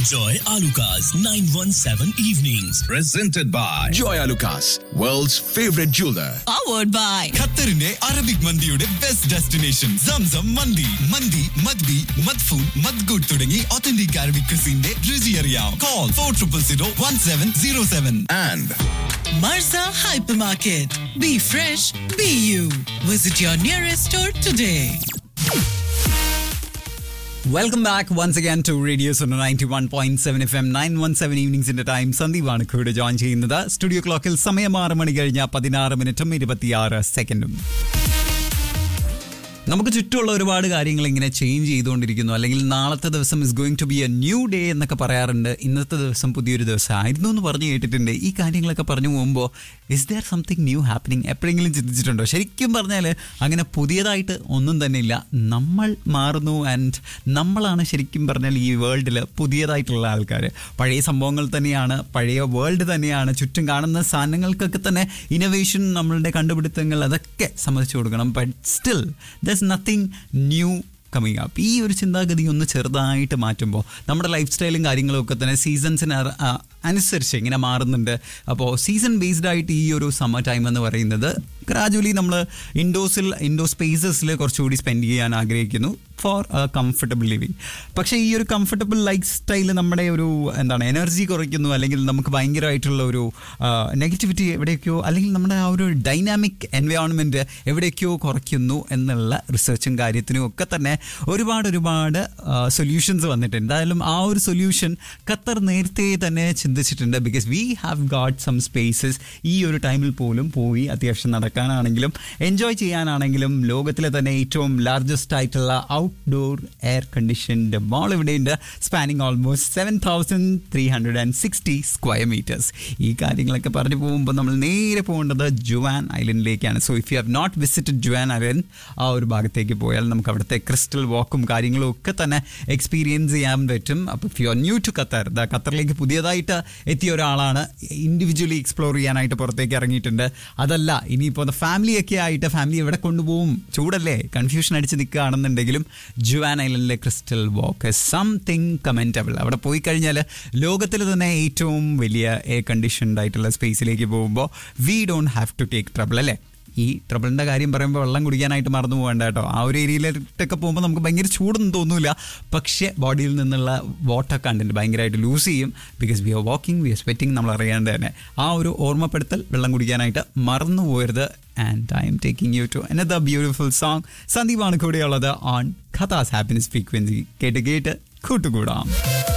Enjoy Alucard's 917 evenings. presented by Joy Lucas, world's favorite jeweler. powered by ഖത്തറിന്റെ Arabic മന്തിയുടെ best destination Zamzam മന്തി മന്തി മദ്ബി മദ്ഫൂൺ മദ്ഗുഡ് തുടങ്ങി ഒത്തന്റിക് അറബിക് ക്രിസിന്റെ രുചി അറിയാം call four triple zero one seven zero seven And Marza Hypermarket. Be fresh, be you. Visit your nearest store today. Welcome back once again to radio Suno ninety one point seven F M nine one seven ഈവനിങ്സിന്റെ time സന്ദീപാണ് കൂടെ join ചെയ്യുന്നത് studio ക്ലോക്കിൽ സമയം ആറ് മണി കഴിഞ്ഞ പതിനാറ് മിനിറ്റും ഇരുപത്തിയാറ് സെക്കൻഡും നമുക്ക് ചുറ്റുമുള്ള ഒരുപാട് കാര്യങ്ങൾ ഇങ്ങനെ ചേഞ്ച് ചെയ്തുകൊണ്ടിരിക്കുന്നു അല്ലെങ്കിൽ നാളത്തെ ദിവസം is going to be a new day എന്നൊക്കെ പറയാറുണ്ട് ഇന്നത്തെ ദിവസം പുതിയൊരു ദിവസം ആയിരുന്നു എന്ന് പറഞ്ഞു കേട്ടിട്ടുണ്ട് ഈ കാര്യങ്ങളൊക്കെ പറഞ്ഞു പോകുമ്പോൾ is there something new happening എപ്പോഴെങ്കിലും ചിന്തിച്ചിട്ടുണ്ടോ ശരിക്കും പറഞ്ഞാൽ അങ്ങനെ പുതിയതായിട്ട് ഒന്നും തന്നെ ഇല്ല നമ്മൾ മാറുന്നു ആൻഡ് നമ്മളാണ് ശരിക്കും പറഞ്ഞാൽ ഈ വേൾഡിൽ പുതിയതായിട്ടുള്ള ആൾക്കാർ പഴയ സംഭവങ്ങൾ തന്നെയാണ് പഴയ വേൾഡ് തന്നെയാണ് ചുറ്റും കാണുന്ന സാധനങ്ങൾക്കൊക്കെ തന്നെ ഇന്നോവേഷൻ നമ്മളുടെ കണ്ടുപിടുത്തങ്ങൾ അതൊക്കെ സമ്മതിച്ചു കൊടുക്കണം but still there's nothing new coming up ഈ ഒരു ചിന്താഗതി ഒന്ന് ചെറുതായിട്ട് മാറ്റുമ്പോൾ നമ്മുടെ ലൈഫ് സ്റ്റൈലും കാര്യങ്ങളും ഒക്കെ തന്നെ സീസൺസിന് അനുസരിച്ച് ഇങ്ങനെ മാറുന്നുണ്ട് അപ്പോൾ സീസൺ ബേസ്ഡ് ആയിട്ട് ഈ ഒരു സമ്മർ ടൈം എന്ന് പറയുന്നത് ഗ്രാജുവലി നമ്മൾ ഇൻഡോസിൽ ഇൻഡോർ സ്പേസസിൽ കുറച്ചുകൂടി സ്പെൻഡ് ചെയ്യാൻ ആഗ്രഹിക്കുന്നു ഫോർ കംഫർട്ടബിൾ ലിവിങ് പക്ഷേ ഈ ഒരു കംഫർട്ടബിൾ ലൈഫ് സ്റ്റൈൽ നമ്മുടെ ഒരു എന്താണ് എനർജി കുറയ്ക്കുന്നു അല്ലെങ്കിൽ നമുക്ക് ഭയങ്കരമായിട്ടുള്ള ഒരു നെഗറ്റിവിറ്റി എവിടെയൊക്കെയോ അല്ലെങ്കിൽ നമ്മുടെ ആ ഒരു ഡൈനാമിക് എൻവയോൺമെൻറ്റ് എവിടെയൊക്കെയോ കുറയ്ക്കുന്നു എന്നുള്ള റിസർച്ചും കാര്യത്തിനും ഒക്കെ തന്നെ ഒരുപാട് ഒരുപാട് സൊല്യൂഷൻസ് വന്നിട്ടുണ്ട് എന്തായാലും ആ ഒരു സൊല്യൂഷൻ ഖത്തർ നേരത്തെ തന്നെ ചിന്തിച്ചിട്ടുണ്ട് because we have got some spaces ഈ ഒരു ടൈമിൽ പോലും പോയി അത്യാവശ്യം നടക്കാനാണെങ്കിലും എൻജോയ് ചെയ്യാനാണെങ്കിലും ലോകത്തിലെ തന്നെ ഏറ്റവും ലാർജസ്റ്റ് ആയിട്ടുള്ള ഔട്ട്ഡോർ എയർ കണ്ടീഷൻഡ് മാൾ ഇവിടെയുണ്ട് spanning almost seven thousand three hundred and sixty square metres ഈ കാര്യങ്ങളൊക്കെ പറഞ്ഞു പോകുമ്പോൾ നമ്മൾ നേരെ പോകേണ്ടത് ജുവാൻ ഐലൻഡിലേക്കാണ് so if you have not visited Gewan island ആ ഒരു ഭാഗത്തേക്ക് പോയാൽ നമുക്ക് അവിടുത്തെ ക്രിസ്റ്റൽ വാക്കും കാര്യങ്ങളും ഒക്കെ തന്നെ എക്സ്പീരിയൻസ് ചെയ്യാൻ പറ്റും അപ്പോൾ if you are new to Qatar the ഖത്തറിലേക്ക് പുതിയതായിട്ട് എത്തിയ ഒരാളാണ് ഇൻഡിവിജ്വലി എക്സ്പ്ലോർ ചെയ്യാനായിട്ട് പുറത്തേക്ക് ഇറങ്ങിയിട്ടുണ്ട് അതല്ല ഇനിയിപ്പോൾ ഫാമിലിയൊക്കെ ആയിട്ട് ഫാമിലി എവിടെ കൊണ്ടുപോകും ചൂടല്ലേ കൺഫ്യൂഷൻ അടിച്ച് നിൽക്കുകയാണെന്നുണ്ടെങ്കിലും ജുവാൻ ഐലൻഡിലെ ക്രിസ്റ്റൽ വാക്ക് സംതിങ് കമൻറ്റബിൾ അവിടെ പോയി കഴിഞ്ഞാൽ ലോകത്തിൽ തന്നെ ഏറ്റവും വലിയ എയർ കണ്ടീഷൻഡ് ആയിട്ടുള്ള സ്പേസിലേക്ക് പോകുമ്പോൾ we don't have to take trouble അല്ലേ ഈ ട്രബിളിൻ്റെ കാര്യം പറയുമ്പോൾ വെള്ളം കുടിക്കാനായിട്ട് മറന്നു പോകേണ്ട കേട്ടോ ആ ഒരു ഏരിയയിലോട്ടൊക്കെ പോകുമ്പോൾ നമുക്ക് ഭയങ്കര ചൂടൊന്നും തോന്നില്ല പക്ഷേ ബോഡിയിൽ നിന്നുള്ള വാട്ടർ കണ്ടന്റ് ഭയങ്കരമായിട്ട് ലൂസ് ചെയ്യും because we are walking we are sweating നമ്മൾ അറിയാണ്ട് തന്നെ ആ ഒരു ഓർമ്മപ്പെടുത്തൽ വെള്ളം കുടിക്കാനായിട്ട് മറന്നു പോയരുത് and I'm taking you to another beautiful song സന്ദീപാണ് കൂടെയുള്ളത് ഓൺ ഖതാസ് ഹാപ്പിനെസ് ഫ്രീക്വൻസി കേട്ട് കേട്ട് കൂട്ടുകൂടാം